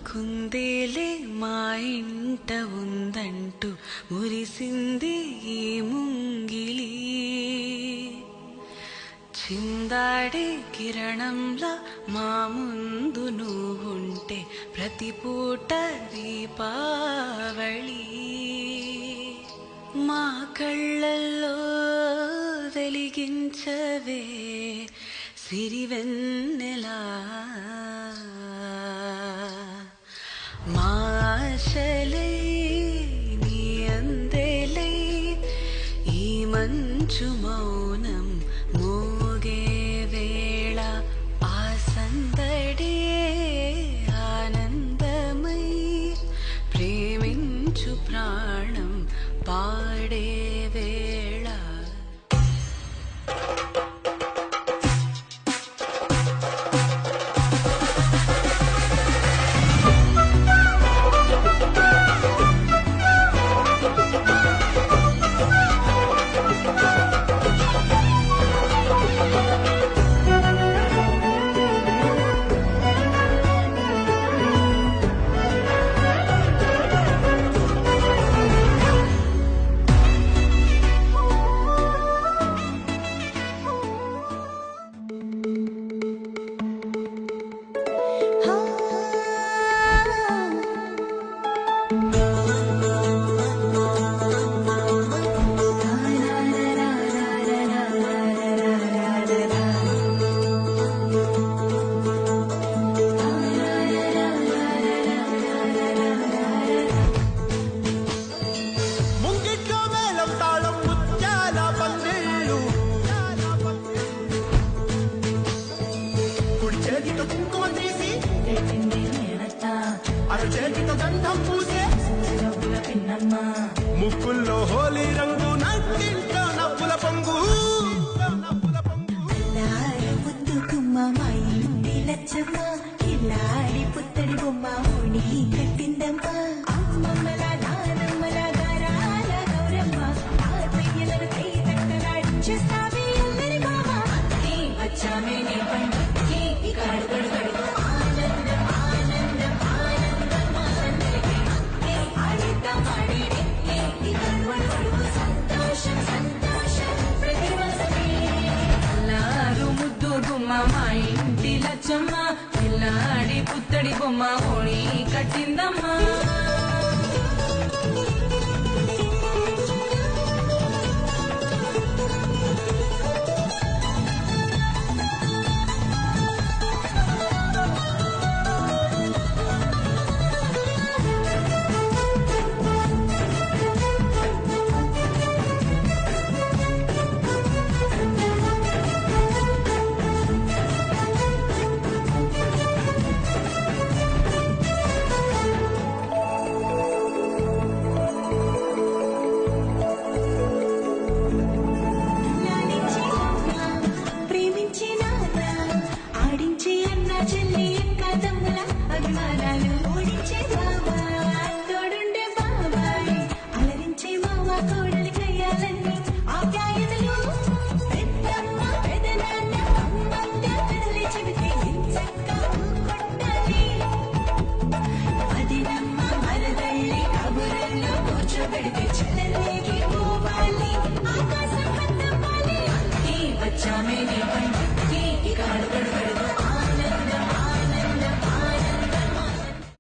కుందేలే మా ఇంట ఉందంటూ మురిసింది ఈ ముంగిలి చిందాడే కిరణంలా మా ముందు నువ్వుంటే ప్రతి పూట దీపావళి మా కళ్ళల్లో వెలిగించవే సిరివెన్నెలా మా ఆశలై నీ అందెలై ఈ మంచు మౌనం మోగే వేళ ఆ సందడే ఆనందమై ప్రేమించు ప్రాణం పాడే వేళ ముంగిట్లో వేలం తాళం ముత్యాల పందిళ్ళు కుడి చేతితో కుంకుమ తీసి అర చేతితో గంధం పూసే ముక్కుల్లో హోలీ రంగు నట్టింట్లో నవ్వుల పొంగు ముద్దు గుమ్మ మా ఇంటి లచ్చమ్మ ఇల్లాడి పుత్తడి బొమ్మ ఓడి కట్టిందమ్మ అమ్మమ్మల నానమ్మల గారాల గౌరమ్మ తాతయ్యలను కై తట్టలాడించేస్తావే అందరి మామ అన్నీ వచ్చామే నీ పండుగకి ఇక అడుగడు గడుగు ఆనందం ఆనందం ఆనందం మా అందరికీ అన్నీ ఆడిద్దాం ఆడేడే ఇక అడుగడు గడుగు సంతోషం సంతోషం ప్రతివాసమే అల్లారు ముద్దు గుమ్మ మా ఇంటి లచ్చమ్మ పిల్లాడి పుత్తడి బొమ్మ ఓడి కట్టిందమ్మా లాలించి అమ్మ, ప్రేమించి నాన్న, ఆడించి అన్న చెల్లి కదమ్ముల అభిమానాలు ఓడించే బావ, తోడుండే బాబాయ్, అలరించే మావ కోడలి కయ్యాలన్నీ ఆప్యాయతలు పెద్దమ్మ పెదనాన్న అమ్మంట కడలి చెబితే ఎంచక్కా ఊకొట్టాలి. అదినమ్మ మరదళ్ళి కబురల్లో కూర్చోబెడితే చెల్లెల్లేకి పోవాలి ఆకాశం కన్నవ్వాలి అన్నీ వచ్చామే నీ పంట